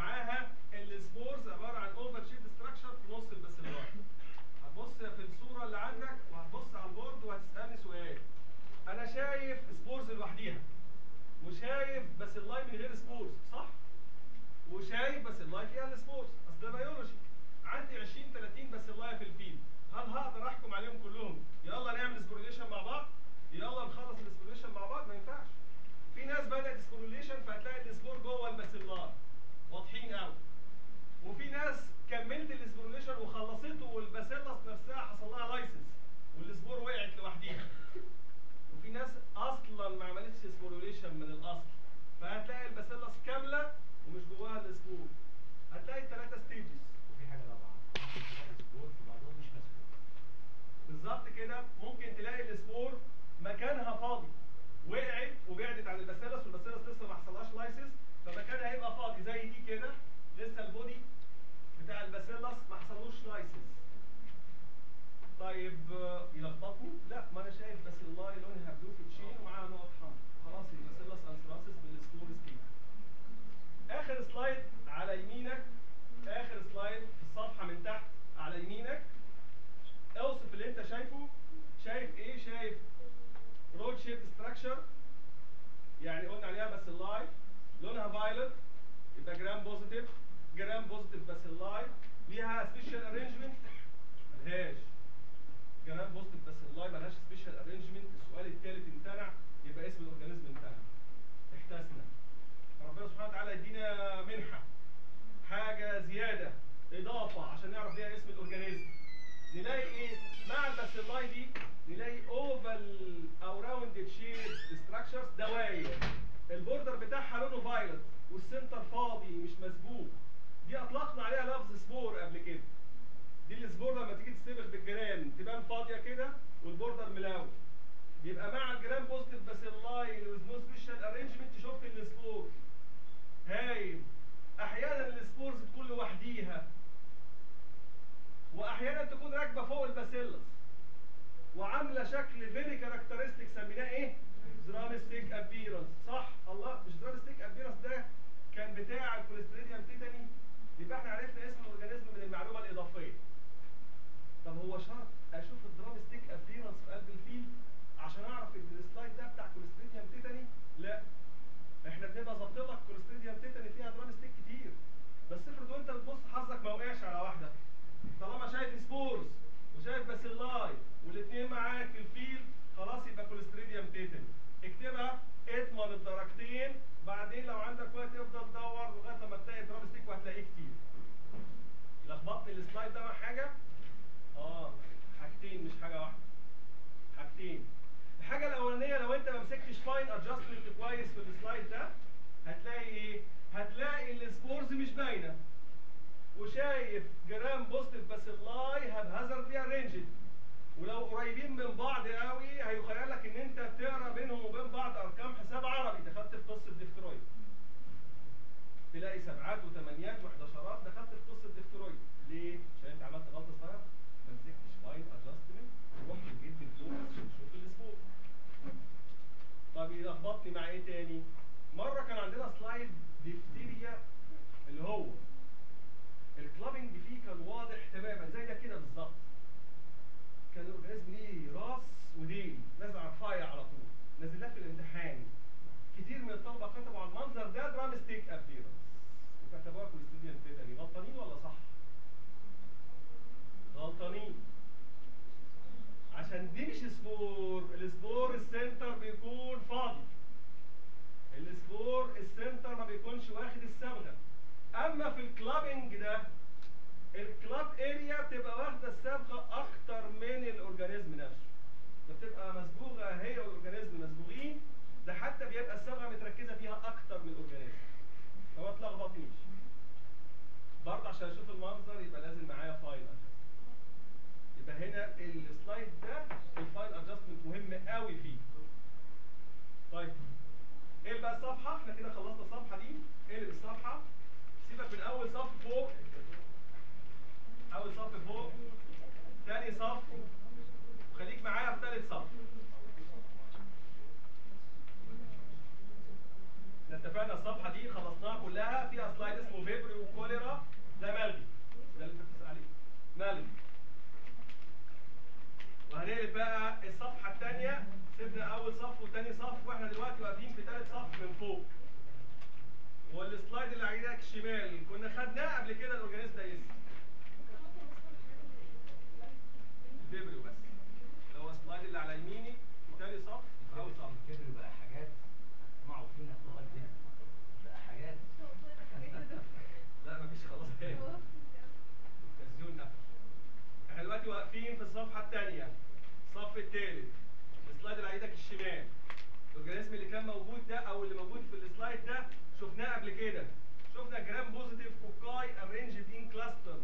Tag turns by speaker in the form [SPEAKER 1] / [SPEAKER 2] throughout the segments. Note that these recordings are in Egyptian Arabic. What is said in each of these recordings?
[SPEAKER 1] ومعاها السبورز عباره عن اوفر شيب ستراكشر في نص الباسيلاي هتبص في الصوره اللي عندك وهتبص على البورد وهتسالني سؤال انا شايف سبورز لوحديها وشايف باسيلاي من غير سبورز صح وشايف باسيلاي فيها السبورز اصل ده بيولوجي عندي 20 30 باسيلاي في الفيلد هل هقدر احكم عليهم كلهم يلا نعمل سبوريليشن مع بعض يلا نخلص السبوريليشن مع بعض ما ينفعش في ناس بدات سبوريليشن فهتلاقي السبور جوه الباسيلاي واضحين قوي وفي ناس كملت السبوريليشن وخلصته والباسيلس نفسها حصل لها لايسنس والسبور وقعت لوحديها وفي ناس اصلا ما عملتش سبوريليشن من الاصل فهتلاقي الباسيلس كامله ومش جواها السبور هتلاقي الثلاثه ستيجز
[SPEAKER 2] وفي حاجه رابعه ممكن تلاقي سبور في بعضهم مش مسكوت
[SPEAKER 1] بالظبط كده ممكن تلاقي السبور مكانها فاضي وقعت وبعدت عن الباسيلس والباسيلس لسه ما حصلهاش لايسنس فمكانها هيبقى فاضي زي دي كده لسه البودي بتاع الباسيلس ما حصلوش لايسنس طيب آه، يلخبطني؟ لا ما انا شايف باسيلاي لونها بلو في تشين ومعاها نقط حمراء خلاص الباسيلس انثراسيس بالسبور ستيج اخر سلايد على يمينك اخر سلايد في الصفحه من تحت على يمينك اوصف اللي انت شايفه شايف ايه شايف رود شيب ستراكشر يعني قلنا عليها باسيلاي لونها فايلوت يبقى جرام بوزيتيف جرام بوزيتيف باسيلاي ليها سبيشال ارينجمنت ملهاش جرام بوزيتيف باسيلاي ملهاش سبيشال ارينجمنت السؤال الثالث امتنع يبقى اسم الاورجانيزم امتنع احتسنا فربنا سبحانه وتعالى يدينا منحه حاجه زياده اضافه عشان نعرف بيها اسم الاورجانيزم نلاقي ايه مع الباسيلاي دي نلاقي اوفال او راوندد شيب ستراكشرز دواير البوردر بتاعها لونه فايلوت والسنتر فاضي مش مسبوق دي اطلقنا عليها لفظ سبور قبل كده دي السبور لما تيجي تستبغ بالجرام تبان فاضيه كده والبوردر ملون يبقى مع الجرام بوزيتيف باسيلاي اللي نو سبيشال ارينجمنت شفت السبور هايل احيانا السبورز تكون لوحديها واحيانا تكون راكبه فوق الباسيلس وعامله شكل فيري كاركترستيك سميناه ايه؟ درامستيك ابيرنس صح الله مش درامستيك ابيرنس ده كان بتاع الكوليستريديوم تيتاني يبقى احنا عرفنا اسم الاورجانيزم من المعلومه الاضافيه طب هو شرط اشوف الدرامستيك ابيرنس في قلب الفيل عشان اعرف ان السلايد ده بتاع كوليستريديوم تيتاني لا احنا بنبقى ظابط لك كوليستريديوم تيتاني فيها درامستيك كتير بس افرض وانت بتبص حظك ما وقعش على واحده طالما شايف سبورز وشايف باسيلاي والاثنين معاك في الفيل خلاص يبقى كوليستريديوم تيتاني اكتبها اضمن الدرجتين بعدين لو عندك وقت افضل دور لغايه لما تلاقي درامستيك وهتلاقيه كتير لخبطني السلايد ده مع حاجه اه حاجتين مش حاجه واحده حاجتين الحاجه الاولانيه لو انت ما مسكتش فاين ادجستمنت كويس في السلايد ده هتلاقي ايه هتلاقي السبورز مش باينه وشايف جرام بوزيتيف باسيلاي هازاردلي ارينجد ولو قريبين من بعض قوي هيخيلك ان انت بتقرا بينهم وبين بعض ارقام حساب عربي دخلت في قصه ديفترويد تلاقي سبعات وثمانيات وحداشرات دخلت في قصه ديفترويد ليه؟ عشان انت عملت غلطه صغيره ما مسكتش فاين ادجستمنت رحت جيت بالفوكس عشان تشوف السبور طب يلخبطني مع ايه تاني؟ مره كان عندنا سلايد ديفتيريا اللي هو الكلابنج فيه كان واضح تماما زي ده كده بالظبط كان الاورجانيزم ليه راس وديل نازل على الرفايع على طول نازل لها في الامتحان كتير من الطلبه كتبوا على المنظر ده درامستيك ابيرنس وكتبوها كوليستيديان تيتاني غلطانين ولا صح؟ غلطانين عشان دي مش سبور السبور السنتر بيكون فاضي السبور السنتر ما بيكونش واخد الصبغه اما في الكلابنج ده الكلاب اريا بتبقى واخده الصبغه اكتر من الاورجانيزم نفسه ده بتبقى مسبوغه هي والاورجانيزم مسبوغين ده حتى بيبقى الصبغه متركزه فيها اكتر من الاورجانيزم فما تلخبطنيش برضه عشان اشوف المنظر يبقى لازم معايا فاين ادجستمنت يبقى هنا السلايد ده الفاين ادجستمنت مهم قوي فيه طيب ايه بقى الصفحه احنا كده خلصنا الصفحه دي اقلب الصفحه سيبك من اول صف فوق اول صف فوق تاني صف خليك معايا في تالت صف احنا اتفقنا الصفحه دي خلصناها كلها فيها سلايد اسمه فيبري وكوليرا ده ملغي ده اللي انت بتسال عليه ملغي وهنقلب بقى الصفحه الثانيه سيبنا اول صف وثاني صف واحنا دلوقتي واقفين في ثالث صف من فوق والسلايد اللي على ايدك الشمال كنا خدناه قبل كده الاورجانيزم ده اسم الفيبريو بس اللي هو السلايد اللي على يميني في ثاني صف اول صف
[SPEAKER 2] الفكر بقى حاجات اسمعوا فينا طبعا الفكر بقى حاجات
[SPEAKER 1] لا مفيش خلاص تاني الزون قفل احنا دلوقتي واقفين في الصفحه الثانيه الصف الثالث السلايد اللي على ايدك الشمال الاورجانيزم اللي كان موجود ده او اللي موجود في السلايد ده شفناه قبل كده شفنا جرام بوزيتيف كوكاي ارينجد ان كلاسترز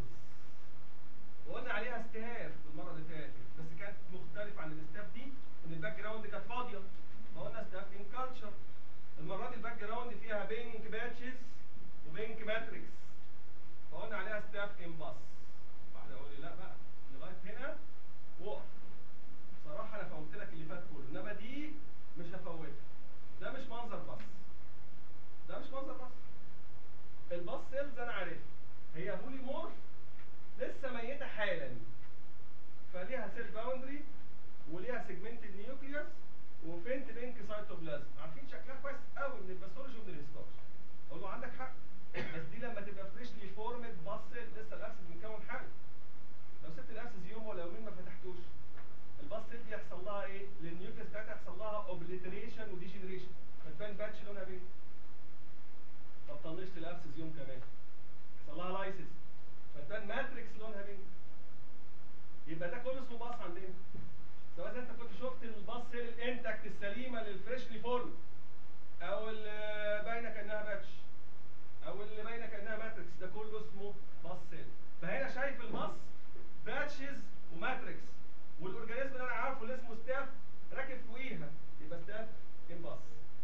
[SPEAKER 1] وقلنا عليها ستاف المره اللي فاتت بس كانت مختلفه عن الستاف دي ان الباك جراوند كانت فاضيه فقلنا ستاف ان كلتشر المره دي الباك جراوند فيها بينك باتشز وبينك ماتريكس فقلنا عليها ستاف ان باس واحده يقول لي لا بقى لغايه هنا وقف بصراحه انا فوتت لك اللي فات كله انما دي مش هفوتها ده مش منظر باص ده مش منظر باص الباص سيلز انا عارفها هي بوليمورف لسه ميته حالا فليها سيل باوندري وليها سيجمنتد نيوكليوس وفينت بينك سايتوبلازم عارفين شكلها كويس قوي من الباثولوجي ومن الهيستولوجي اقول له عندك حق بس دي لما تبقى فريشلي فورمد باص سيل لسه الابسس مكون حاجه لو سبت الابسس يوم ولا يومين ما فتحتوش الباص سيل دي يحصل لها ايه؟ للنيوكليس بتاعتها يحصل لها اوبليتريشن وديجنريشن فتبان باتش لونها بينك طب طنشت الابسس يوم كمان يحصل لها لايسيس فتبان ماتريكس لونها بينك يبقى ده كله اسمه باص عندنا سواء إذا انت كنت شفت الباص سيل الانتكت السليمه للفريشلي فورم او اللي باينه كانها باتش او اللي باينه كانها ماتريكس ده كله اسمه باص سيل فهنا شايف الباص باتشز وماتريكس والاورجانيزم اللي انا عارفه اللي اسمه ستاف راكب فوقيها يبقى ستاف ان باص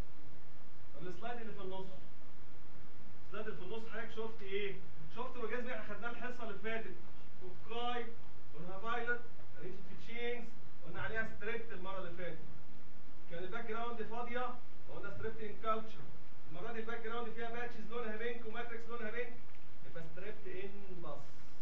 [SPEAKER 1] طب السلايد اللي في النص السلايد اللي في النص حضرتك شفت ايه؟ شفت الاورجانيزم اللي احنا خدناه الحصه اللي فاتت كوكاي قلنا فايلوت رينج في تشينز قلنا عليها ستريبت المره اللي فاتت كان الباك جراوند فاضيه وقلنا ستريبت ان كلتشر المره دي الباك جراوند فيها باتشز لونها بينك وماتريكس لونها بينك يبقى ستريبت ان باص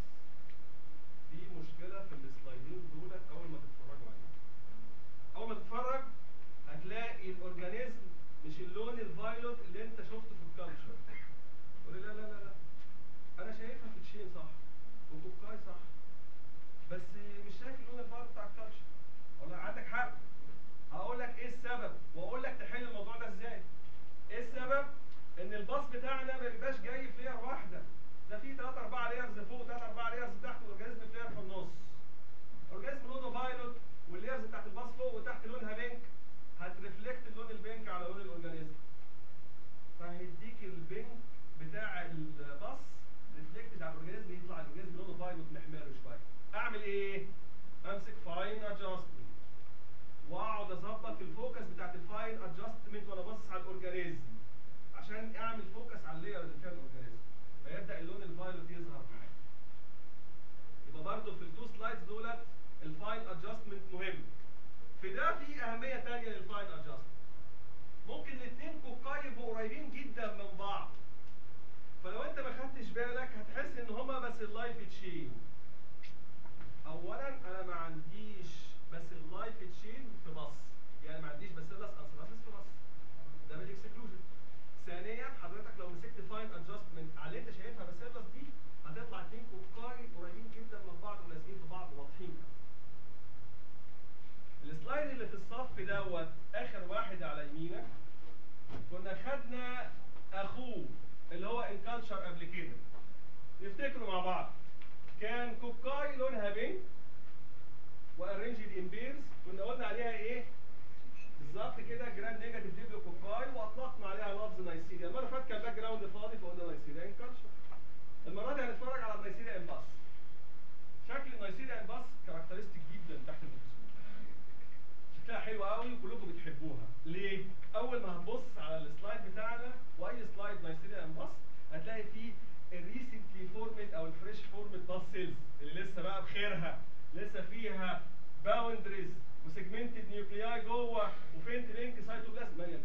[SPEAKER 1] دي مشكله في السلايدين دولت اول ما تتفرجوا عليهم اول ما تتفرج هتلاقي الاورجانيزم مش اللون الفايلوت اللي انت شفته في الكالتشر تقول لي لا لا لا لا انا شايفها في تشين صح وكوكاي صح بس مش شايف اللون الفايلوت بتاع الكالتشر اقول لك عندك حق هقول لك ايه السبب واقول لك تحل الموضوع ده ازاي ايه السبب ان الباص بتاعنا ما بيبقاش جاي في لير واحده ده فيه 3 4 ليرز فوق 3 4 ليرز تحت والاورجانيزم في لير في النص الاورجانيزم لونه فايلوت والليرز بتاعت الباص فوق وتحت لونها بينك هترفلكت اللون البينك على لون الاورجانيزم فهيديك البينك بتاع الباص ريفلكتد على الاورجانيزم يطلع الاورجانيزم لونه فايلوت محمر شويه اعمل ايه امسك فاين ادجستمنت واقعد اظبط الفوكس بتاعت الفاين ادجستمنت وانا باصص على الاورجانيزم عشان اعمل فوكس على اللاير اللي فيها الاورجانيزم فيبدا اللون الفايلوت يظهر معاك يبقى برضه في التو سلايدز دولت الفاين ادجستمنت مهم في ده في اهميه ثانيه للفاين ادجستمنت ممكن الاثنين كوكاي يبقوا قريبين جدا من بعض فلو انت ما خدتش بالك هتحس ان هما بس اللايف تشين اولا انا ما عنديش بس اللايف تشين في بص يعني ما عنديش بس اللاس انسرابس في بص ده بالاكسكلوجن ثانيا حضرتك لو مسكت فاين ادجستمنت على اللي انت شايفها بس اللاس دي هتطلع اتنين كوكاي قريبين جدا من بعض ولازقين في بعض واضحين السلايد اللي في الصف دوت اخر واحد على يمينك كنا خدنا اخوه اللي هو انكالشر قبل كده نفتكروا مع بعض كان كوكاي لونها بينك وارينجد ان بيرز كنا قلنا عليها ايه بالظبط كده جراند نيجاتيف ديبلو كوكاي واطلقنا عليها لفظ نايسيريا المره اللي فاتت كان باك جراوند فاضي فقلنا نايسيريا انكالشر المره دي هنتفرج على النايسيريا امباس شكل النايسيريا امباس كاركترستيك جدا تحت الميكروسكوب شكلها حلو قوي وكلكم بتحبوها ليه اول ما هتبص على السلايد بتاعنا واي سلايد نايسيريا امباس هتلاقي فيه الريسنتلي فورمد او الفريش فورمد باس سيلز اللي لسه بقى بخيرها لسه فيها باوندريز وسيجمنتد نيوكلياي جوه وفينت بينك سايتوبلازم ماليه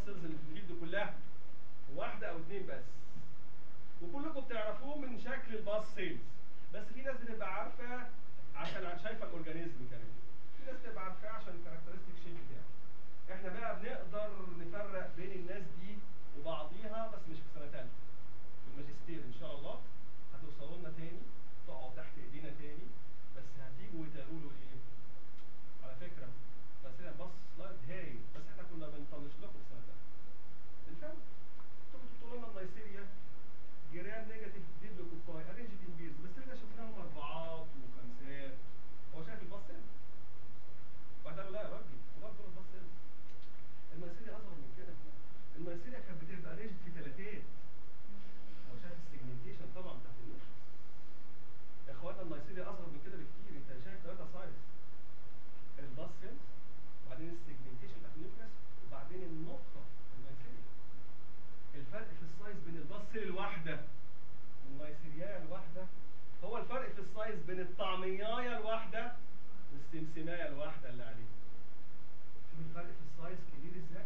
[SPEAKER 1] الباص سيلز اللي في الفيلد كلها واحده او اتنين بس وكلكم بتعرفوه من شكل الباص سيلز بس في ناس بتبقى عارفه عشان شايفه الاورجانيزم كمان في ناس بتبقى عارفاه عشان الكاركترستيك شيب بتاعه احنا بقى بنقدر نفرق بين الناس دي وبعضيها بس مش في سنه ثالثه في الماجستير ان شاء الله هتوصلوا لنا تاني تقعوا تحت ايدينا تاني بس هتيجوا وتقولوا ايه على فكره مثلا بص سلايد هايل بس احنا كنا بنطنش لكم في سنه ثالثه بالفعل انتوا كنتوا تقولوا لنا النيسيريا جرام نيجاتيف ديبلوكوكاي ارينجد ان بيرز بس احنا شفناهم اربعات وخمسات هو شايف الباص هنا واحد قال له لا يا راجل كبار دول الباص هنا النيسيريا اصغر من كده النيسيريا كانت بتبقى ريجد في ثلاثات هو شايف السيجمنتيشن طبعا بتاعت النيوكليس يا اخوانا النيسيريا اصغر من كده بكتير انت شايف ثلاثه سايز الباص سيلز وبعدين السيجمنتيشن بتاعت النيوكليس وبعدين النقطه النيسيريا الفرق في السايز بين الباص سيل الواحده والنيسيريا الواحده هو الفرق في السايز بين الطعميايه الواحده والسمسمايه الواحده اللي عليها شوف الفرق في السايز كبير ازاي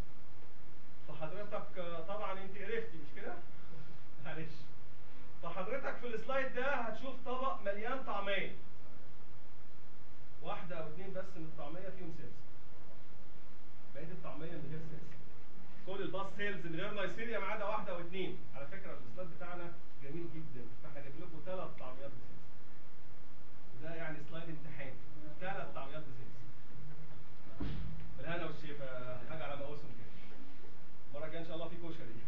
[SPEAKER 1] فحضرتك آه، طبعا انت قرفتي مش كده معلش فحضرتك في السلايد ده هتشوف طبق مليان طعميه واحده او اتنين بس من الطعميه فيهم سيلز بقيه الطعميه من غير سيلز كل الباص سيلز من غير نيسيريا ما عدا واحده او اتنين على فكره السلايد بتاعنا جميل جدا فاحنا جايبين لكم ثلاث طعميات بسيلز وده يعني سلايد امتحان ثلاث طعميات بسيلز بالهنا والشفا حاجه على موسم كده المره الجايه ان شاء الله في كشري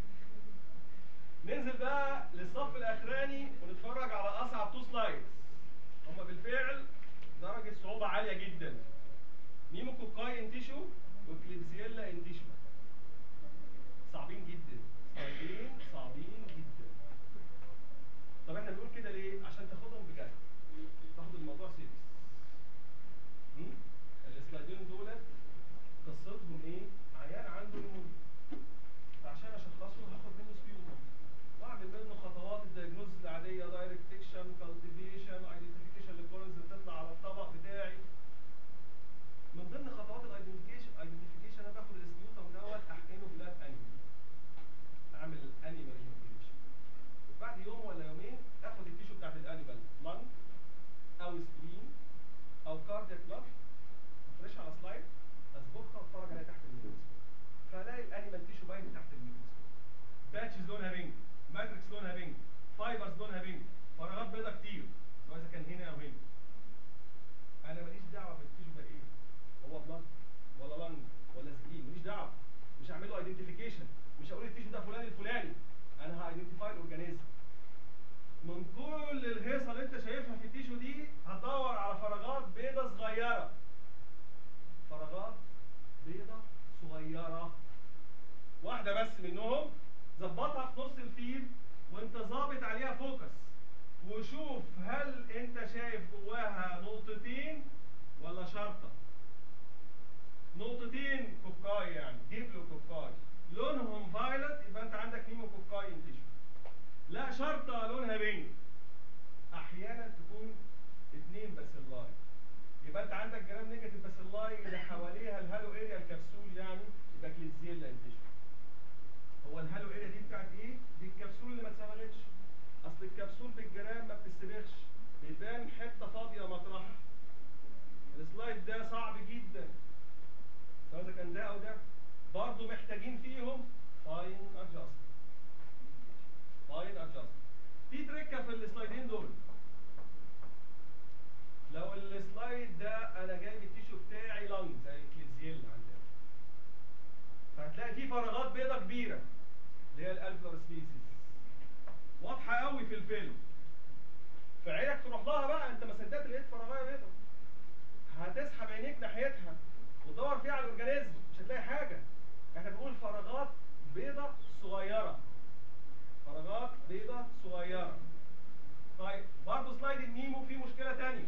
[SPEAKER 1] ننزل بقى للصف الاخراني ونتفرج على اصعب تو سلايدز هما بالفعل درجه صعوبه عاليه جدا نيموكوكاي انتيشو وكليبسيلا انتيشو صعبين جدا سلايدين صعبين جدا طب احنا بنقول كده ليه عشان تاخدهم بجد تاخد الموضوع سيريس هم؟ السلايدين دولت قصتهم ايه عيان عنده نمونيا فعشان اشخصه هاخد منه سبيوتم واعمل منه خطوات الدياجنوز العاديه دايركتيشن كالتيفيشن ايدنتيفيكيشن للكورنز اللي بتطلع على الطبق بتاعي من ضمن خطوات الايدنتيفيكيشن ايدنتيفيكيشن انا باخد السبيوتم دوت احقنه بلاب انيمال اعمل انيمال ايدنتيفيكيشن بعد يوم ولا يومين اخد التيشو بتاعت الانيمال لانج او سبلين او كاردياك بلاد افرشها على سلايد اظبطها واتفرج عليها تحت الميكروسكوب فالاقي الانيمال تيشو باين تحت الميكروسكوب باتشز لونها بينك ماتريكس لونها بينك فايبرز لونها بينك فراغات بيضاء كتير سواء اذا كان هنا او هنا انا ماليش دعوه بالتيشو ده ايه هو بلاد ولا لانج ولا سبلين ماليش دعوه مش هعمل له ايدنتيفيكيشن مش هقول التيشو ده فلان الفلاني انا هايدنتيفاي الاورجانيزم من كل الهيصه اللي انت شايفها في التيشو دي هتدور على فراغات بيضة صغيره فراغات بيضة صغيره واحده بس منهم ظبطها في نص الفيل وانت ظابط عليها فوكس وشوف هل انت شايف جواها نقطتين ولا شرطه نقطتين كوكاي يعني ديبلو كوكاي لونهم فايلت يبقى انت عندك نيمو كوكاي انتيشو لا شرطه لونها بينك احيانا تكون اتنين باسيلاي يبقى انت عندك جرام نيجاتيف باسيلاي اللي حواليها الهالو اريا الكبسول يعني يبقى كليزيلا انتيشو هو الهالو اريا دي بتاعت ايه؟ دي الكبسول اللي ما اتسبغتش اصل الكبسول بالجرام ما بتستبغش بيبان حته فاضيه مطرحها السلايد ده صعب جدا سواء اذا كان ده او ده برضه محتاجين فيهم فاين ادجاست فاين ادجاست في تركه في السلايدين دول لو السلايد ده انا جايب التيشو بتاعي لانج زي الكليزيل عندنا فهتلاقي فيه فراغات بيضة كبيرة اللي هي الالفلر سبيسيز واضحة قوي في الفيلم فعينك تروح لها بقى انت ما صدقت لقيت فراغايه بيضة هتسحب عينيك ناحيتها وتدور فيها على الاورجانيزم مش هتلاقي حاجة احنا بنقول فراغات بيضة صغيرة فراغات بيضة صغيرة طيب برضه سلايد النيمو فيه مشكلة تانية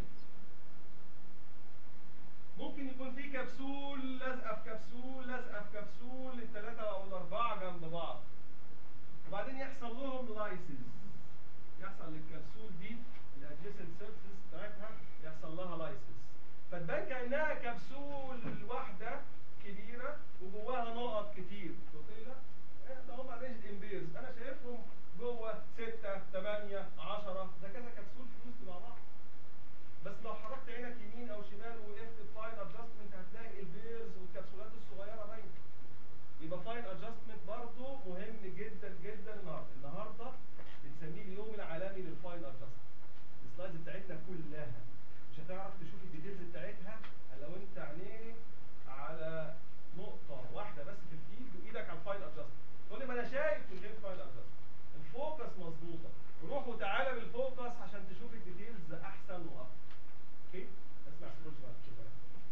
[SPEAKER 1] ممكن يكون في كبسول لازقة في كبسول لازقة في كبسول الثلاثة أو الأربعة جنب بعض وبعدين يحصل لهم لايسيس يحصل للكبسول دي الادجيسنت سيرفيس بتاعتها يحصل لها لايسيس فتبان كأنها كبسول واحدة كبيرة وجواها نقط نقط كتير قلت لي لا إيه ده هم ارينجد امبيرز انا شايفهم جوه 6 8 10 ده كذا كبسول فلوس مع بعض بس لو حركت عينك يمين او شمال وقفت فاين ادجستمنت هتلاقي البيرز والكبسولات الصغيره باينه يبقى فاين ادجستمنت برضه مهم جدا جدا النهارده النهارده بنسميه اليوم العالمي للفاين ادجستمنت السلايدز بتاعتنا كلها مش هتعرف تشوف الديتيلز بتاعتها الا لو انت عينيك على نقطه واحده بس في الفيلد وايدك على الفاين ادجستمنت تقول لي ما انا شايف من غير فاين ادجستمنت الفوكس مظبوطه روح وتعالى بالفوكس عشان تشوف الديتيلز احسن واكتر اوكي اسمع سروج بعد كده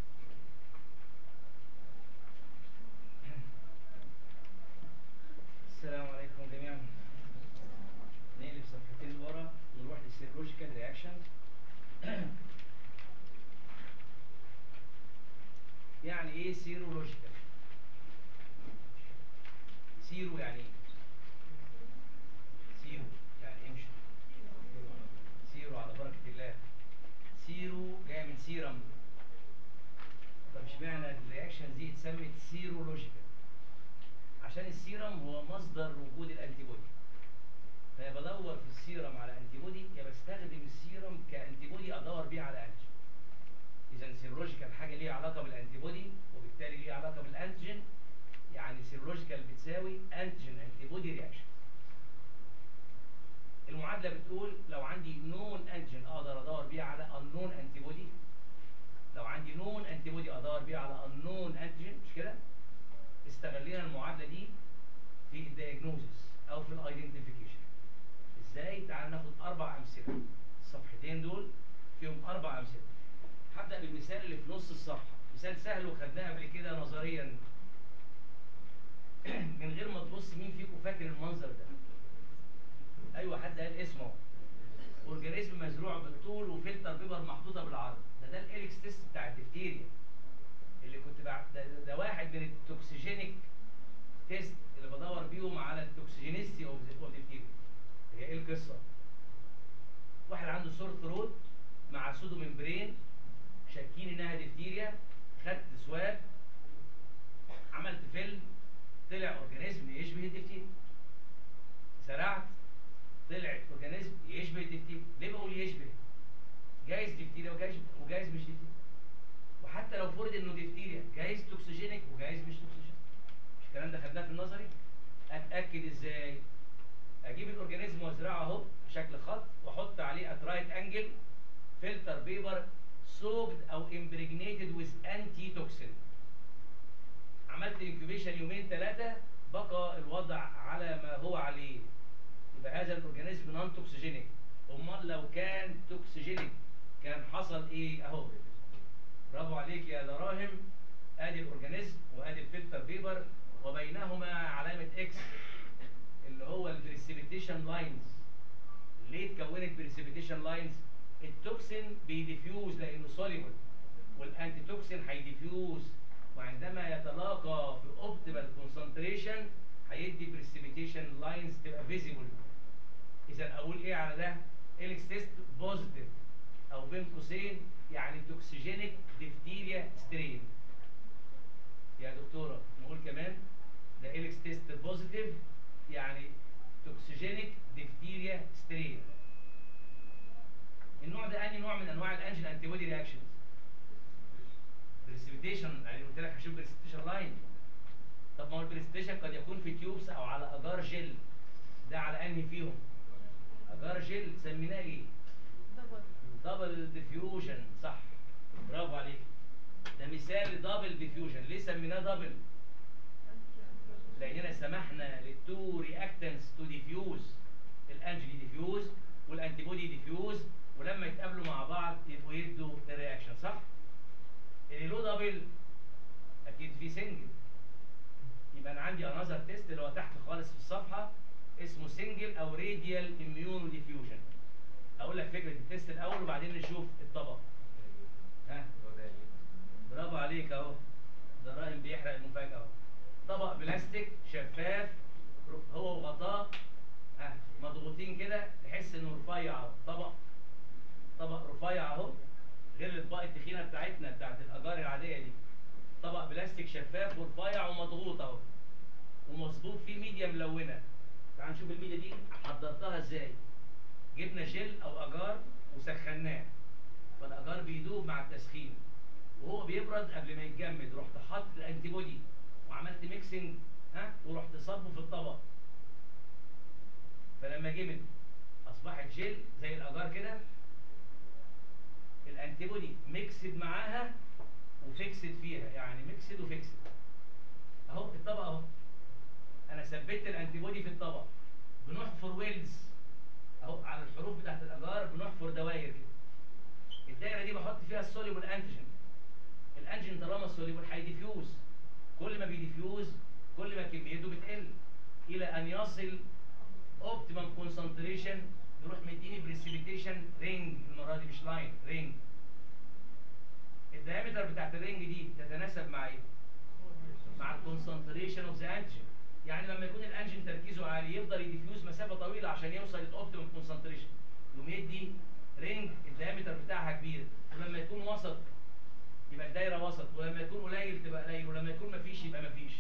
[SPEAKER 2] السلام عليكم جميعا نقلب صفحتين لورا ونروح للسيرولوجيكال رياكشنز يعني ايه سيرولوجيكال سيرو يعني ايه سيرو يعني امشي سيرو على بركة الله سيرو جاي من سيرم طب اشمعنى الرياكشن دي اتسمت سيرولوجيكال عشان السيرم هو مصدر وجود الانتي بودي فيا بدور في السيرم على انتي بودي يا بستخدم السيرم كانتي بودي ادور بيه على انتيجين اذا سيرولوجيكال حاجه ليها علاقه بالانتي بودي وبالتالي ليها علاقه بالانتيجين يعني سيرولوجيكال بتساوي انتيجين انتي بودي رياكشن المعادله بتقول لو عندي نون انتيجين اقدر ادور بيه على unknown انتي بودي لو عندي نون انتي بودي ادور بيه على unknown انتيجين مش كده استغلينا المعادله دي في الدياجنوزس او في الايدنتيفيكيشن ازاي تعال ناخد اربع امثله الصفحتين دول فيهم اربع امثله هبدا بالمثال اللي في نص الصفحه مثال سهل وخدناه قبل كده نظريا من غير ما تبص مين فيكم فاكر المنظر ده ايوه حد قال اسمه اورجانيزم مزروع بالطول وفلتر بيبر محطوطه بالعرض ده ده الاليكس تيست بتاع الدفتيريا اللي كنت بع... ده, ده واحد من التوكسيجينيك تيست اللي بدور بيهم على التوكسيجينيستي اوف ذا ديفتيريا هي ايه القصه واحد عنده سور ثروت مع سودو ممبرين شاكين انها ديفتيريا خدت سواب عملت فيلم طلع اورجانيزم يشبه الديفتيريا زرعت طلعت اورجانيزم يشبه الديفتيريا ليه بقول يشبه جايز ديفتيريا وجايز وجايز مش ديفتيريا وحتى لو فرض انه ديفتيريا جايز توكسيجينيك وجايز مش توكسيجينيك مش الكلام ده خدناه في النظري اتاكد ازاي اجيب الاورجانيزم وازرعه اهو بشكل خط واحط عليه ات رايت انجل فلتر بيبر سوكد او امبريجنيتد ويز انتي توكسين عملت انكيوبيشن يومين ثلاثه بقى الوضع على ما هو عليه يبقى هذا الاورجانيزم نون توكسيجينيك امال لو كان توكسيجينيك كان حصل ايه اهو برافو عليك يا دراهم ادي الاورجانيزم وادي الفلتر بيبر وبينهما علامه اكس اللي هو البريسيبيتيشن لاينز ليه اتكونت بريسيبيتيشن لاينز التوكسين بيديفيوز لانه سوليبل والانتي توكسين هيديفيوز وعندما يتلاقى في اوبتيمال كونسنتريشن هيدي بريسيبيتيشن لاينز تبقى فيزيبل اذا اقول ايه على ده اليكس تيست بوزيتيف او بين قوسين يعني توكسيجينيك ديفتيريا سترين يا دكتوره نقول كمان ده اليكس تيست بوزيتيف يعني توكسيجينيك ديفتيريا سترين النوع ده انهي نوع من انواع الانجين انتي بودي رياكشنز بريسبيتيشن يعني قلت لك هشوف بريسبيتيشن لاين طب ما هو البريسبيتيشن قد يكون في تيوبس او على اجار جل ده على انهي فيهم اجار جل سميناه ايه
[SPEAKER 3] دبل
[SPEAKER 2] دبل ديفيوجن صح برافو عليك ده مثال لدبل ديفيوجن ليه سميناه دبل لاننا سمحنا للتو رياكتنس تو ديفيوز الانجلي ديفيوز والانتي بودي ديفيوز ولما يتقابلوا مع بعض يبقوا يدوا الرياكشن صح اللي له دبل اكيد في سنجل يبقى انا عندي انذر تيست اللي هو تحت خالص في الصفحه اسمه سنجل او راديال اميونو ديفيوجن هقول لك فكره التيست الاول وبعدين نشوف الطبق ها برافو عليك اهو ده راهن بيحرق المفاجاه اهو طبق بلاستيك شفاف هو وغطاه ها مضغوطين كده تحس انه رفيع اهو طبق طبق رفيع اهو غير الاطباق التخينه بتاعتنا بتاعت الاجار العاديه دي طبق بلاستيك شفاف ورفيع ومضغوط اهو ميديا ملونه تعال نشوف الميديا دي حضرتها ازاي جبنا جل او اجار وسخناه فالاجار بيدوب مع التسخين وهو بيبرد قبل ما يتجمد رحت حاطط الانتي بودي وعملت ميكسنج ها ورحت صبه في الطبق فلما جمد اصبحت جل زي الاجار كده الانتي بودي ميكسد معاها وفيكسد فيها يعني ميكسد وفيكسد اهو الطبق اهو انا ثبت الانتي بودي في الطبق بنحفر ويلز اهو على الحروف بتاعت الاجار بنحفر دواير كده الدايره دي بحط فيها السوليبل انتيجين الانتيجين طالما سوليبل هيديفيوز كل ما بيديفيوز كل ما كميته بتقل الى ان يصل اوبتيمم كونسنتريشن يروح مديني بريسيبيتيشن رينج المره دي مش لاين رينج الدايمتر بتاعت الرينج دي تتناسب مع ايه؟ مع الكونسنتريشن اوف ذا انتيجين يعني لما يكون الانجين تركيزه عالي يفضل يديفيوز مسافه طويله عشان يوصل للاوبتيمم كونسنتريشن يقوم يدي رينج الدايمتر بتاعها كبير ولما يكون وسط يبقى الدايره وسط ولما يكون قليل تبقى قليل ولما يكون مفيش يبقى مفيش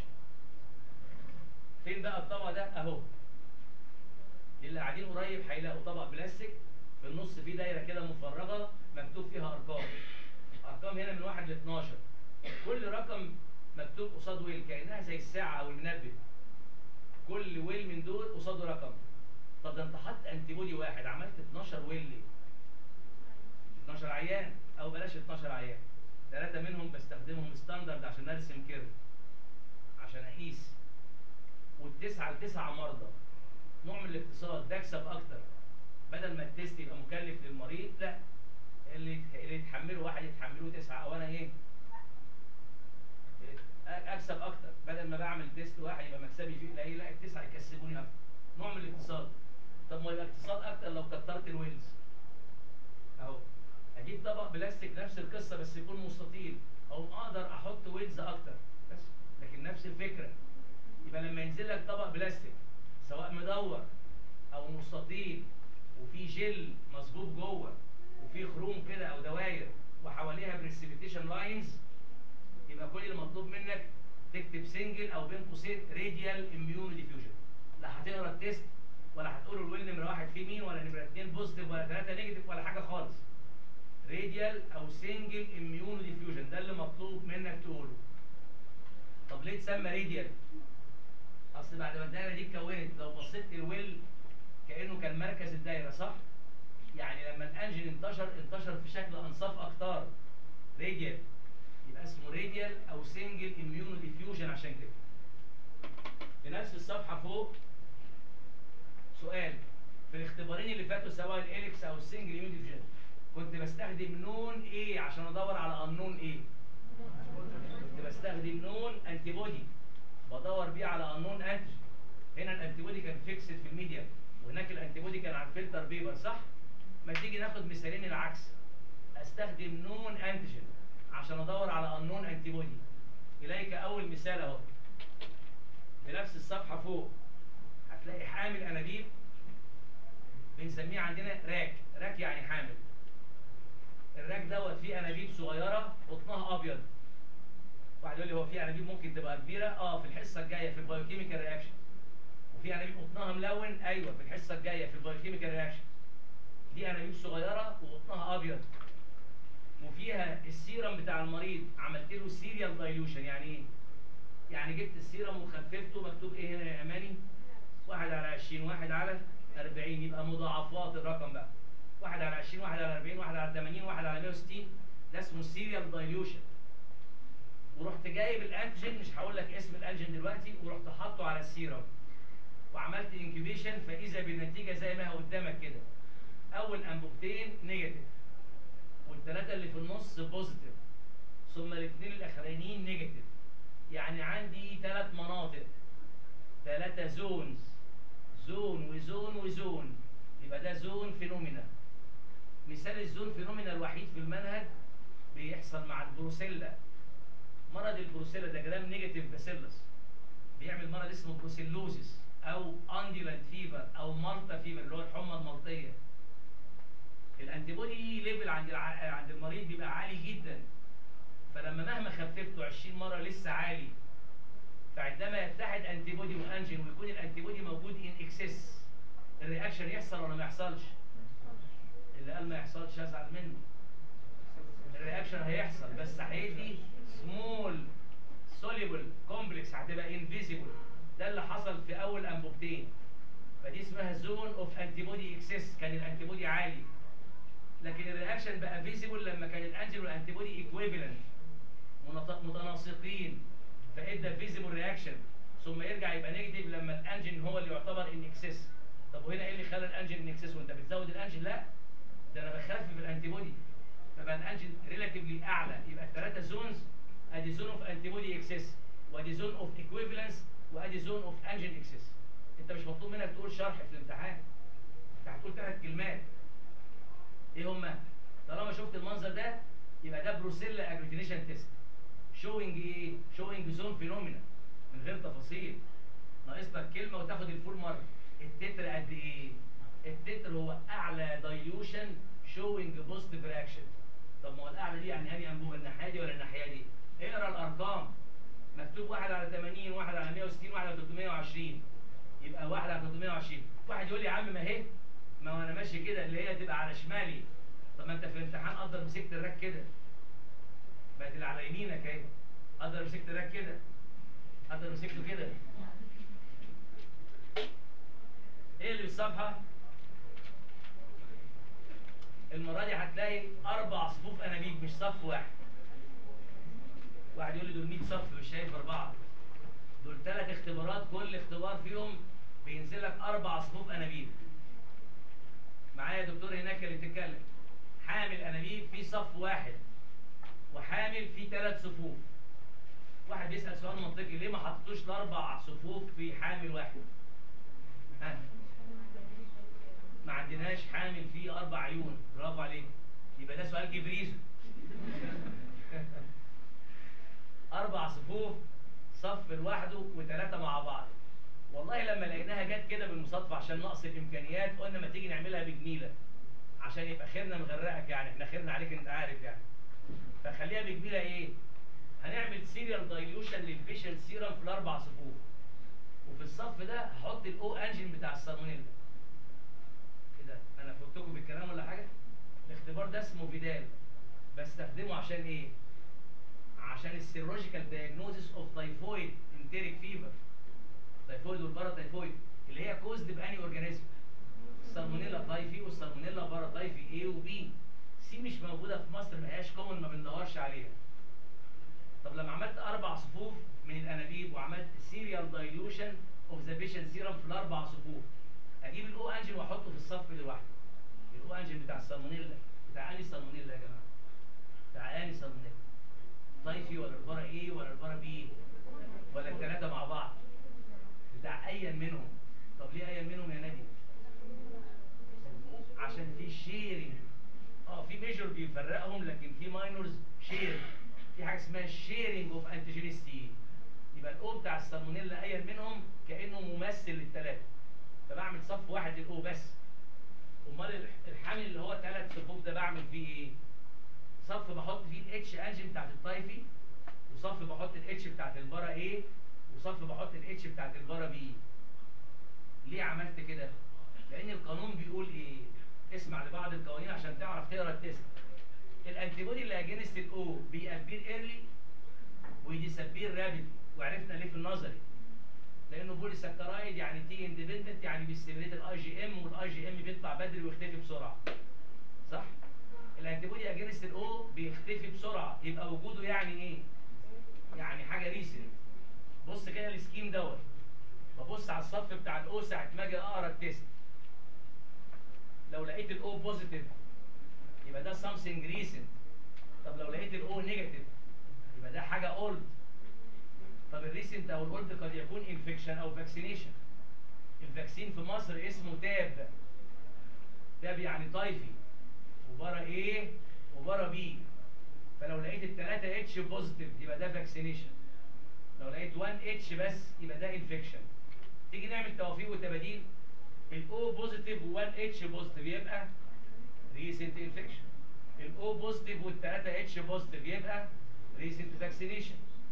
[SPEAKER 2] فين بقى الطبق ده اهو اللي قاعدين قريب هيلاقوا طبق بلاستيك في النص فيه دايره كده مفرغه مكتوب فيها ارقام ارقام هنا من 1 ل 12 كل رقم مكتوب قصاد ويل كانها زي الساعه او المنبه كل ويل من دول قصاده رقم طب ده انت حاطط انتي بودي واحد عملت 12 ويل ليه 12 عيان او بلاش 12 عيان ثلاثه منهم بستخدمهم ستاندرد عشان ارسم كيرف عشان اقيس والتسعه لتسعه مرضى نوع من الاقتصاد بكسب اكتر بدل ما التيست يبقى مكلف للمريض لا اللي اللي يتحمله واحد يتحمله تسعه او انا ايه اكسب اكتر بدل ما بعمل تيست واحد يبقى مكسبي فيه قليل لا التسعه يكسبوني اكتر نوع من الاقتصاد طب ما يبقى اقتصاد اكتر لو كترت الويلز اهو اجيب طبق بلاستيك نفس القصه بس يكون مستطيل او اقدر احط ويلز اكتر بس لكن نفس الفكره يبقى لما ينزل لك طبق بلاستيك سواء مدور او مستطيل وفي جل مصبوب جوه وفي خروم كده او دواير وحواليها بريسيبيتيشن لاينز يبقى كل اللي مطلوب منك تكتب سنجل او بين قوسين راديال اميون ديفيوجن لا هتقرا التيست ولا هتقول الويل نمره واحد فيه مين ولا نمره اثنين بوزيتيف ولا ثلاثه نيجاتيف ولا حاجه خالص راديال او سنجل اميون ديفيوجن ده اللي مطلوب منك تقوله طب ليه تسمى راديال اصل بعد ما الدايره دي اتكونت لو بصيت الويل كانه كان مركز الدايره صح يعني لما الانجن انتشر انتشر في شكل انصاف اكتار راديال يبقى اسمه راديال او سنجل اميونو ديفيوجن عشان كده في نفس الصفحه فوق سؤال في الاختبارين اللي فاتوا سواء الاليكس او السنجل اميونو ديفيوجن كنت بستخدم نون ايه عشان ادور على انون ايه كنت بستخدم نون انتي بودي بدور بيه على انون انتيجين هنا الانتي بودي كان فيكسد في الميديا وهناك الانتي بودي كان على الفلتر بيبر صح ما تيجي ناخد مثالين العكس استخدم نون انتيجين عشان ادور على انون انتي بودي اليك اول مثال اهو في نفس الصفحه فوق هتلاقي حامل انابيب بنسميه عندنا راك راك يعني حامل الراك دوت فيه انابيب صغيره قطنها ابيض واحد يقول لي هو في انابيب ممكن تبقى كبيره اه في الحصه الجايه في البايوكيميكال رياكشن وفي انابيب قطنها ملون ايوه في الحصه الجايه في البايوكيميكال رياكشن دي انابيب صغيره وقطنها ابيض وفيها السيرم بتاع المريض عملت له سيريال دايلوشن يعني ايه يعني جبت السيرم وخففته مكتوب ايه هنا يا اماني واحد على 20 واحد على 40 يبقى مضاعفات الرقم بقى واحد على 20 واحد على 40 واحد على 80 واحد على 160 ده اسمه سيريال دايلوشن ورحت جايب الانتيجين مش هقول لك اسم الانتيجين دلوقتي ورحت حاطه على السيرم وعملت انكيوبيشن فاذا بالنتيجه زي ما هي قدامك كده اول انبوبتين نيجاتيف والثلاثه اللي في النص بوزيتيف ثم الاثنين الاخرانيين نيجاتيف يعني عندي ثلاث مناطق ثلاثه زونز زون وزون وزون يبقى ده زون فينومينا مثال الزون فينومينا الوحيد في المنهج بيحصل مع البروسيلا مرض البروسيلا ده جرام نيجاتيف باسيلس بيعمل مرض اسمه بروسيلوزيس او انديولانت فيفر او مالتا فيفر اللي هو الحمى الملطيه الانتي بودي ليفل عند الع... عند المريض بيبقى عالي جدا فلما مهما خففته 20 مره لسه عالي فعندما يتحد انتي بودي وانجين ويكون الانتي بودي موجود ان اكسس الرياكشن يحصل ولا ما يحصلش اللي قال ما يحصلش هزعل منه الرياكشن هيحصل بس هيدي سمول سوليبل كومبلكس هتبقى انفيزيبل ده اللي حصل في اول انبوبتين فدي اسمها زون اوف انتي بودي اكسس كان الانتي بودي عالي لكن الرياكشن بقى فيزيبل لما كان الانجل والانتي بودي ايكويفالنت متناسقين فادى فيزيبل رياكشن ثم يرجع يبقى نيجاتيف لما الانجن هو اللي يعتبر ان اكسس طب وهنا ايه اللي خلى الانجن ان اكسس وانت بتزود الانجن لا ده انا بخفف الانتي بودي فبقى الانجن ريلاتيفلي اعلى يبقى الثلاثه زونز ادي زون اوف انتي بودي اكسس وادي زون اوف ايكويفالنس وادي زون اوف انجن اكسس انت مش مطلوب منك تقول شرح في الامتحان انت هتقول ثلاث كلمات ايه هما طالما شفت المنظر ده يبقى ده بروسيلا اجلوتينيشن تيست شوينج ايه شوينج زون فينومينا من غير تفاصيل ناقص لك كلمه وتاخد الفول مره التتر قد ايه التتر هو اعلى دايلوشن شوينج بوزيتيف رياكشن طب ما هو الاعلى دي يعني انهي انبوبه الناحيه دي ولا الناحيه دي اقرا الارقام مكتوب 1 على 80 1 على 160 1 على 320 يبقى 1 على 320 واحد يقول لي يا عم ما هي ما هو انا ماشي كده اللي هي تبقى على شمالي طب ما انت في الامتحان قدر مسكت الراك كده بقت اللي على يمينك اهي قدر مسكت الراك كده قدر مسكته كده ايه اللي بالصفحه المره دي هتلاقي اربع صفوف انابيب مش صف واحد واحد يقول لي دول 100 صف مش شايف اربعه دول ثلاث اختبارات كل اختبار فيهم بينزل لك اربع صفوف انابيب معايا دكتور هناك اللي بتتكلم حامل انابيب في صف واحد وحامل في ثلاث صفوف واحد بيسال سؤال منطقي ليه ما حطيتوش الاربع صفوف في حامل واحد ها ما عندناش حامل فيه اربع عيون برافو عليك يبقى ده سؤال جبريزو اربع صفوف صف لوحده وثلاثه مع بعض والله لما لقيناها جت كده بالمصادفه عشان نقص الامكانيات قلنا ما تيجي نعملها بجميله عشان يبقى خيرنا مغرقك يعني احنا خيرنا عليك انت عارف يعني فخليها بجميله ايه هنعمل سيريال دايلوشن للفيشل سيرم في الاربع صفوف وفي الصف ده هحط الاو انجن بتاع السالمونيلا كده انا فوتكم بالكلام ولا حاجه الاختبار ده اسمه فيدال بستخدمه عشان ايه عشان السيرولوجيكال دايجنوزيس اوف تايفويد انتيريك فيفر تايفويد والبارا تايفويد اللي هي كوزد باني اورجانيزم السالمونيلا تايفي والسالمونيلا بارا تايفي A وبي سي مش موجوده في مصر ما هياش كومن ما بندورش عليها طب لما عملت اربع صفوف من الانابيب وعملت سيريال دايلوشن اوف ذا بيشن سيرم في الاربع صفوف اجيب الاو انجن واحطه في الصف لوحده الاو انجن بتاع السالمونيلا بتاع اني سالمونيلا يا جماعه بتاع اني سالمونيلا تايفي ولا البارا ايه ولا البارا بي ولا الثلاثه مع بعض بتاع ايا منهم طب ليه ايا منهم يا نادي عشان في شيرنج اه في ميجور بيفرقهم لكن في ماينورز شير في حاجه اسمها شيرنج اوف انتيجينيستي يبقى الاو بتاع السالمونيلا ايا منهم كانه ممثل للثلاثه فبعمل صف واحد للاو بس امال الحامل اللي هو ثلاث صفوف ده بعمل فيه ايه صف بحط فيه الاتش انجن بتاعت التايفي وصف بحط الاتش بتاعت البارا ايه وصف بحط الاتش بتاعت البارا بي ليه عملت كده لان القانون بيقول ايه اسمع لبعض القوانين عشان تعرف تقرا التست الانتيبودي اللي اجينست الاو بيأبير ايرلي ويديسابير رابيد وعرفنا ليه في النظري لانه بولي سكرايد يعني تي اندبندنت يعني بيستمريت الاي جي ام والاي جي ام بيطلع بدري ويختفي بسرعه صح الانتيبودي اجينست الاو بيختفي بسرعه يبقى وجوده يعني ايه يعني حاجه ريسنت بص كده السكيم دوت ببص على الصف بتاع الاو ساعه ما اجي اقرا التيست لو لقيت الاو بوزيتيف يبقى ده سامثينج ريسنت طب لو لقيت الاو نيجاتيف يبقى ده حاجه اولد طب الريسنت او الاولد قد يكون انفكشن او فاكسينيشن الفاكسين في مصر اسمه تاب تاب يعني تايفي وبارا ايه وبارا بي فلو لقيت الثلاثة اتش بوزيتيف يبقى ده فاكسينيشن لو لقيت 1 اتش بس يبقى ده انفكشن تيجي نعمل توافيق وتباديل الاو بوزيتيف و1 اتش بوزيتيف يبقى ريسنت انفكشن الاو بوزيتيف والثلاثة اتش بوزيتيف يبقى ريسنت فاكسينيشن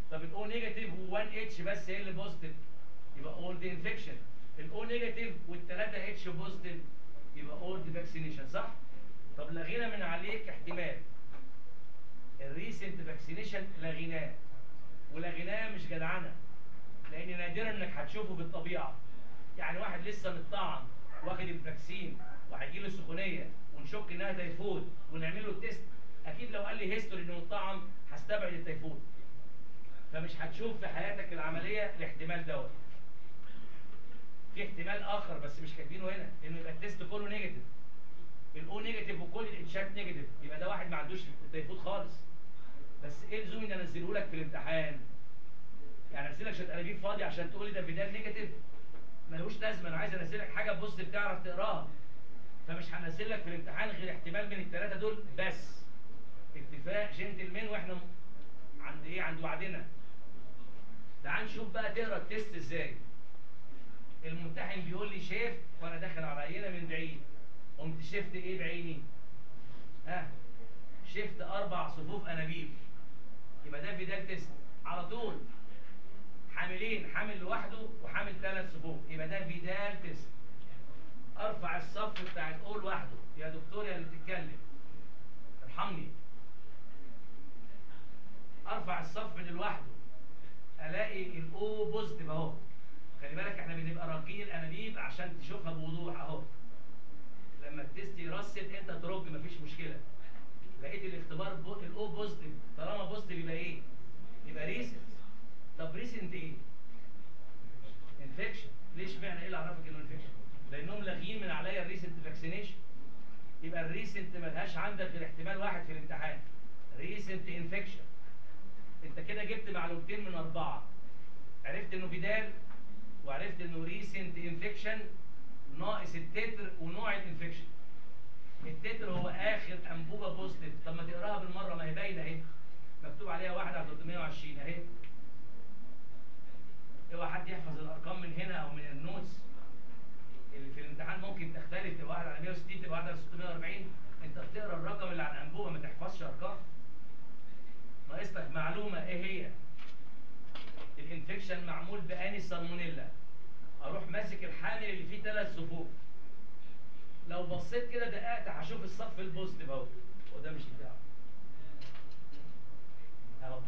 [SPEAKER 2] طب الاو نيجاتيف و1 اتش بس هي اللي بوزيتيف يبقى اولد انفكشن الاو نيجاتيف والثلاثه اتش بوزيتيف يبقى اولد فاكسينيشن صح طب لغينا من عليك احتمال الريسنت فاكسينيشن لغيناه ولغيناه مش جدعنه لان نادرا انك هتشوفه في الطبيعه يعني واحد لسه متطعم واخد الفاكسين وهيجي له سخونيه ونشك انها تيفود ونعمل له التيست اكيد لو قال لي هيستوري انه متطعم هستبعد التيفود فمش هتشوف في حياتك العمليه الاحتمال دوت في احتمال اخر بس مش كاتبينه هنا انه يبقى التيست كله نيجاتيف الاو نيجاتيف وكل الاتشات نيجاتيف يبقى ده واحد ما عندوش التيفود خالص بس ايه لزوم ان انزله لك في الامتحان يعني ارسل لك شويه انابيب فاضي عشان تقول لي ده بدال نيجاتيف ملوش لازمه انا عايز انزل لك حاجه بوزيتيف تعرف تقراها فمش هنزل لك في الامتحان غير احتمال من الثلاثه دول بس اتفاق جنتلمان واحنا م- عند ايه عند وعدنا تعال نشوف بقى تقرا التيست ازاي الممتحن بيقول لي شاف وانا داخل على عينه من بعيد قمت شفت ايه بعيني ها شفت اربع صفوف انابيب يبقى ده بدال تيست على طول حاملين حامل لوحده وحامل ثلاث صفوف يبقى ده بدال تيست ارفع الصف بتاع الاول لوحده يا دكتور يا اللي بتتكلم ارحمني ارفع الصف ده لوحده الاقي الاو بوزيتيف اهو خلي بالك احنا بنبقى راكين الانابيب عشان تشوفها بوضوح اهو لما التيست يرصد انت ترج مفيش مشكله لقيت الاختبار بو... الاو بوزيتيف طالما بوزيتيف يبقى ايه يبقى ريسنت طب ريسنت ايه انفكشن ليش معنى ايه اللي عرفك انه انفكشن لانهم لاغيين من عليا الريسنت فاكسينيشن يبقى الريسنت ملهاش عندك غير احتمال واحد في الامتحان ريسنت انفكشن انت كده جبت معلومتين من اربعه عرفت انه فيدال وعرفت انه ريسنت انفكشن ناقص التتر ونوع الانفكشن التتر هو اخر انبوبه بوزيتيف طب ما تقراها بالمره ما هي باينه اهي مكتوب عليها 1 على 320 اهي اوعى حد يحفظ الارقام من هنا او من النوتس اللي في الامتحان ممكن تختلف تبقى 1 على 160 تبقى 1 على 640 انت بتقرا الرقم اللي على الانبوبه ما تحفظش ارقام ناقص لك معلومه ايه هي الانفكشن معمول باني سالمونيلا اروح ماسك الحامل اللي فيه ثلاث صفوف لو بصيت كده دققت هشوف الصف البوزيتيف اهو وده مش بتاعه اهو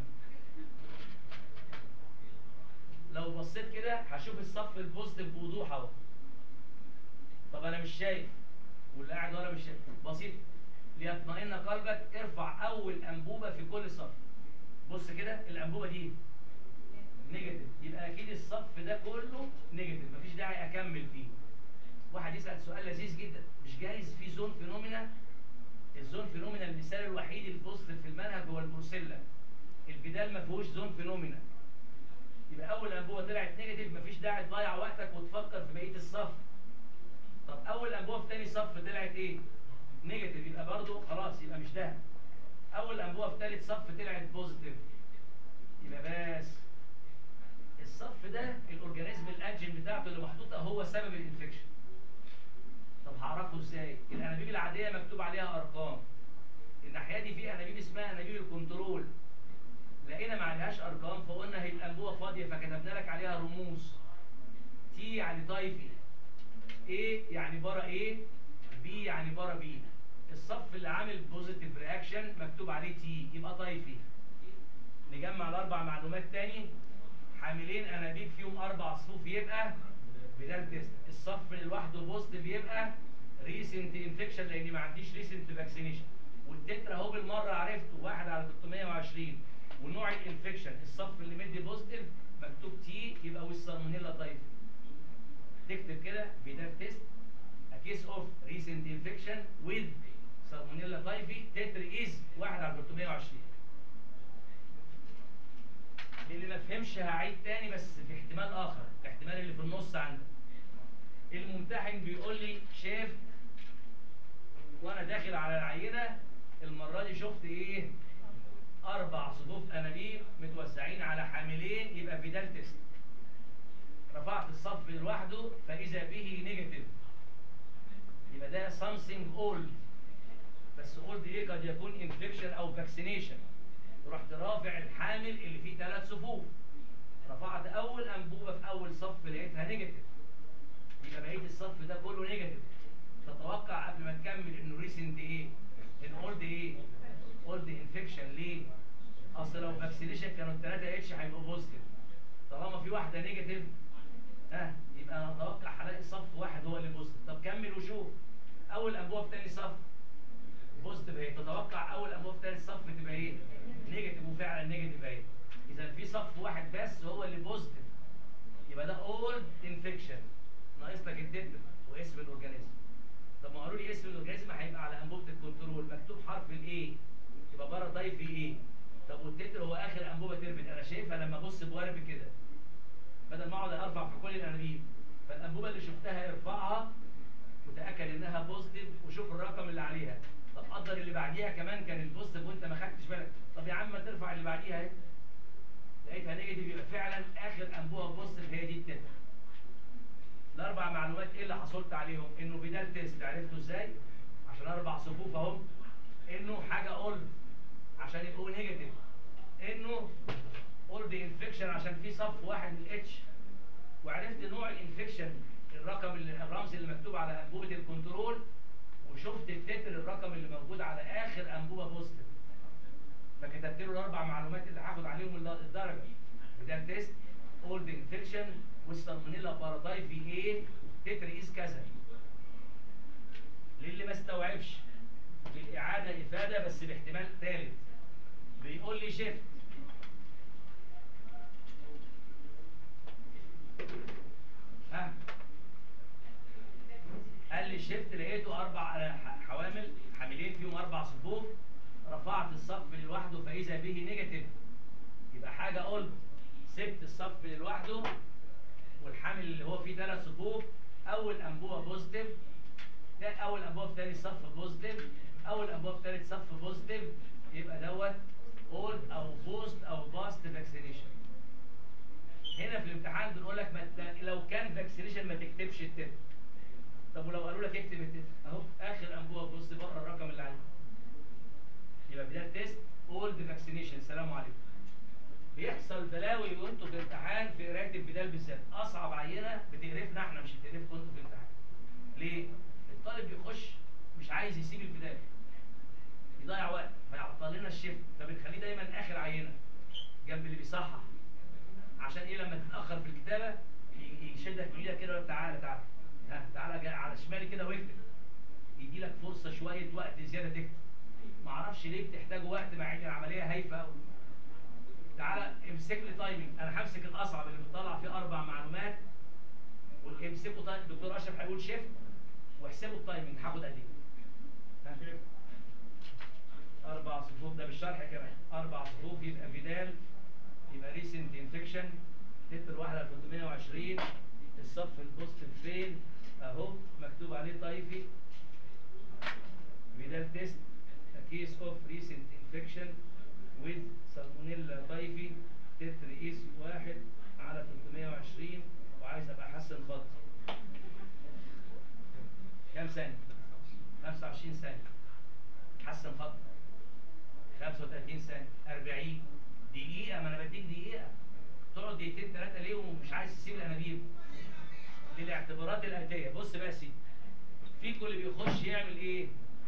[SPEAKER 2] لو بصيت كده هشوف الصف البوزيتيف بوضوح اهو طب انا مش شايف واللي قاعد ورا مش شايف بسيط ليطمئن قلبك ارفع اول انبوبه في كل صف بص كده الانبوبه دي نيجاتيف يبقى اكيد الصف ده كله نيجاتيف مفيش داعي اكمل فيه واحد يسال سؤال لذيذ جدا مش جايز في زون فينومينا الزون فينومينا المثال الوحيد البوزيتيف في المنهج هو البروسيلا الفيدال ما فيهوش زون فينومينا يبقى اول انبوبه طلعت نيجاتيف مفيش داعي تضيع وقتك وتفكر في بقيه الصف طب اول انبوبه في تاني صف طلعت ايه نيجاتيف يبقى برضه خلاص يبقى مش ده اول انبوبه في تالت صف طلعت بوزيتيف يبقى بس الصف ده الاورجانيزم الانجين بتاعته اللي محطوطه هو سبب الانفكشن طب هعرفه ازاي الانابيب العاديه مكتوب عليها ارقام الناحيه دي في انابيب اسمها انابيب الكنترول لقينا ما عليهاش ارقام فقلنا هي الانبوبه فاضيه فكتبنا لك عليها رموز تي يعني تايفي ايه يعني بره ايه بي يعني بره بي الصف اللي عامل بوزيتيف رياكشن مكتوب عليه تي يبقى تايفي نجمع الاربع معلومات تاني حاملين انابيب فيهم اربع صفوف يبقى بدال تيست الصف اللي لوحده بوزيتيف يبقى ريسنت انفكشن لان ما عنديش ريسنت فاكسينيشن والتتر اهو بالمره عرفته 1 على 320 ونوع الانفكشن الصف اللي مدي بوزيتيف مكتوب تي يبقى والسالمونيلا تايب تكتب كده بدال تيست a case of recent infection with salmonella typhi تتر is 1 على 320 اللي ما فهمش هعيد تاني بس في احتمال اخر الاحتمال اللي في النص عندك الممتحن بيقول لي شاف وانا داخل على العينه المره دي شفت ايه اربع صفوف انابيب متوزعين على حاملين يبقى فيدال تيست رفعت الصف لوحده فاذا به نيجاتيف يبقى ده something old بس old ايه قد يكون infection او vaccination رحت رافع الحامل اللي فيه ثلاث صفوف رفعت اول انبوبه في اول صف لقيتها نيجاتيف يبقى بقيه الصف ده كله نيجاتيف تتوقع قبل ما تكمل انه ريسنت ايه ان اولد ايه اولد انفكشن ليه اصل لو فاكسينيشن كانوا الثلاثه اتش هيبقوا بوزيتيف طالما في واحده نيجاتيف ها يبقى انا اتوقع هلاقي صف واحد هو اللي بوزيتيف طب كمل وشوف اول انبوبه في تاني صف بوزيتيف اهي تتوقع اول انبوبه في تاني صف تبقى ايه نيجاتيف وفعلا نيجاتيف اهي اذا في صف واحد بس هو اللي بوزيتيف يبقى ده اولد انفكشن ناقص لك التتر واسم الاورجانيزم طب ما قالوا لي اسم الاورجانيزم هيبقى على انبوبه الكنترول مكتوب حرف الاي يبقى بره ضيف ايه طب والتتر هو اخر انبوبه تربط انا شايفها لما ابص بورب كده بدل ما اقعد ارفع في كل الانابيب فالانبوبه اللي شفتها ارفعها وتاكد انها بوزيتيف وشوف الرقم اللي عليها طب قدر اللي بعديها كمان كانت بوزيتيف وانت ما خدتش بالك طب يا عم ما ترفع اللي بعديها اهي لقيتها نيجاتيف يبقى فعلا اخر انبوبه بوزيتيف هي دي التتر الاربع معلومات ايه اللي حصلت عليهم انه بدال تيست عرفته ازاي عشان اربع صفوف اهم انه حاجه اولد عشان يبقوا نيجاتيف انه اولد انفكشن عشان في صف واحد من الاتش وعرفت نوع الانفكشن الرقم اللي الرمز اللي مكتوب على انبوبه الكنترول وشفت التتر الرقم اللي موجود على اخر انبوبه بوزيتيف فكتبت له الاربع معلومات اللي هاخد عليهم الدرجه بدال تيست اولد انفكشن والسالمونيلا باراتايفي ايه تتر از كذا للي ما استوعبش بالاعاده افاده بس باحتمال ثالث بيقول لي شيفت ها قال لي شيفت لقيته اربع حوامل حاملين فيهم اربع صفوف رفعت الصف لوحده فاذا به نيجاتيف يبقى حاجه قلت سبت الصف لوحده والحامل اللي هو فيه ثلاث صفوف اول انبوبه بوزيتيف ده اول انبوبه في ثاني صف بوزيتيف اول انبوبه في ثالث صف بوزيتيف يبقى دوت اولد او بوست او باست فاكسينيشن هنا في الامتحان بنقول لك ما ت- لو كان فاكسينيشن ما تكتبش التتر طب ولو قالوا لك اكتب التتر اهو اخر انبوبه بص بره الرقم اللي عليه يبقى بدايه تيست اولد فاكسينيشن سلام عليكم بيحصل بلاوي وانتوا في امتحان في قرايه البدال بالذات اصعب عينه بتقرفنا احنا مش بتقرفكم انتوا في الامتحان ليه الطالب بيخش مش عايز يسيب البدال يضيع وقت فيعطل لنا الشيفت فبنخليه دايما اخر عينه جنب اللي بيصحح عشان ايه لما تتاخر في الكتابه ي- يشدك من ايدك كده ويقول لك تعالى تعالى ها تعالى جا- على شمالي كده واكتب يدي لك فرصه شويه وقت زياده تكتب معرفش ليه بتحتاجوا وقت مع ان العمليه هايفه قوي تعالى امسك لي تايمنج انا همسك الاصعب اللي بتطلع فيه اربع معلومات وامسكوا تايم الدكتور اشرف هيقول شيفت واحسبوا التايمنج هاخد قد ايه ها؟ اربع صفوف ده بالشرح كمان اربع صفوف يبقى فيدال يبقى ريسنت انفكشن لتر واحد على 320 الصف البوزيتيف فين اهو مكتوب عليه طايفي فيدال تيست a case of recent infection with salmonella typhi تتر is واحد على 320 وعايز ابقى احسن خط كام ثانية؟ 25 ثانية حسن خط 35 ثانية 40 دقيقة ما انا بديك دقيقة تقعد دقيقتين ثلاثة ليه ومش عايز تسيب الانابيب دي الاعتبارات الآتية بص بقى يا سيدي فيكم اللي بيخش يعمل ايه؟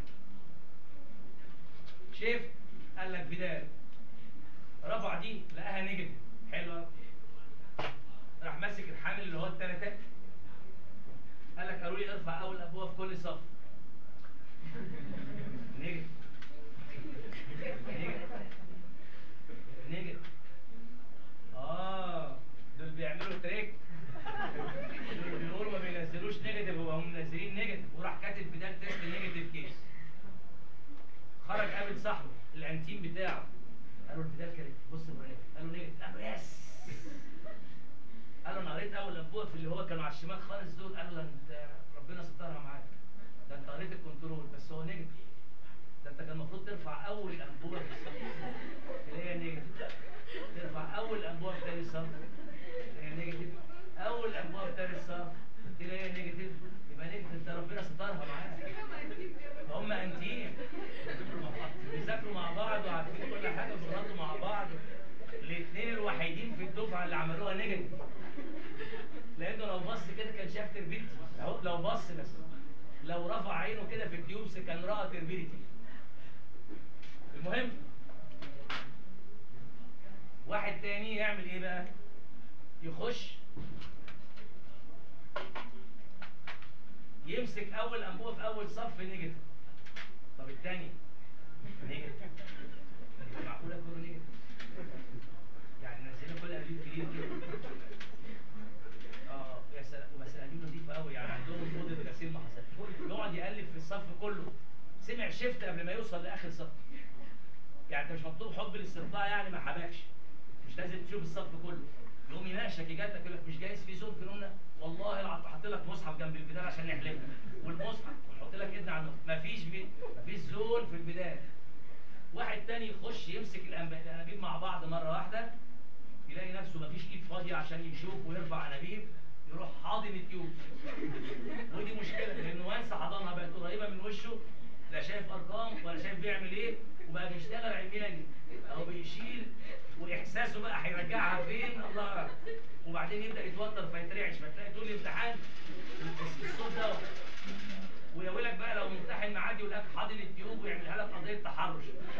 [SPEAKER 2] شيفت قال لك بدال رفع دي لقاها نيجاتيف حلوه راح ماسك الحامل اللي هو التلاتات قال لك قالوا لي ارفع اول انبوبه في كل صف نيجاتيف نيجاتيف نيجاتيف اه دول بيعملوا تريك دول بيقولوا ما بينزلوش نيجاتيف وهم منزلين نيجاتيف وراح كاتب بدال تيست نيجاتيف كيس خرج قابل صاحبه الانتيم بتاعه قالوا البدال كانت بص يا ابراهيم قالوا نيجاتيف قالوا يس قالوا انا قريت اول انبوبه في اللي هو كانوا على الشمال خالص دول قالوا ده انت ربنا سترها معاك ده انت قريت الكنترول بس هو نيجاتيف ده انت كان المفروض ترفع اول انبوبه في الصف اللي هي نيجاتيف ترفع اول انبوبه في تاني صف اللي هي نيجاتيف اول انبوبه في تاني صف قلت لها ايه نيجاتيف يبقى نيجاتيف ده ربنا سترها معاها هم انتيم بيذاكروا مع بعض وعارفين كل حاجه وبيغلطوا مع بعض الاثنين الوحيدين في الدفعه اللي عملوها نيجاتيف لانه لو بص كده كان شاف تربيتي اهو لو بص بس لو رفع عينه كده في التيوبس كان راى تربيتي المهم واحد تاني يعمل ايه بقى يخش يمسك اول انبوبه في اول صف نيجاتيف طب الثاني نيجاتيف يبقى معقوله كله نيجاتيف يعني نزلنا كل قليل كتير كده اه يا سلام وبس قليل نضيفه قوي يعني عندهم اوضه غسيل محاصيل يقعد يقلب في الصف كله سمع شيفت قبل ما يوصل لاخر صف يعني انت مش مطلوب حب الاسترضاع يعني ما حبكش مش لازم تشوف الصف كله يقوم يناقشك يجادلك يقول لك مش جايز في زول فينا والله العظيم حاطط لك مصحف جنب البدايه عشان نحلفها والمصحف ونحط لك ايدنا على المصحف مفيش بي... مفيش زول في البدايه واحد تاني يخش يمسك الأنب- الانابيب مع بعض مره واحده يلاقي نفسه مفيش ايد فاضيه عشان يشوف ويرفع انابيب يروح حاضن التيوب ودي مشكله لانه وانس حضنها بقت قريبه من وشه لا شايف ارقام ولا شايف بيعمل ايه وبقى بيشتغل علميا او بيشيل واحساسه بقى هيرجعها فين الله اعلم وبعدين يبدا يتوتر فيترعش فتلاقي طول الامتحان الصوت ده ويا ويلك بقى لو ممتحن معدي يقول لك حاضن التيوب ويعملها لك قضيه تحرش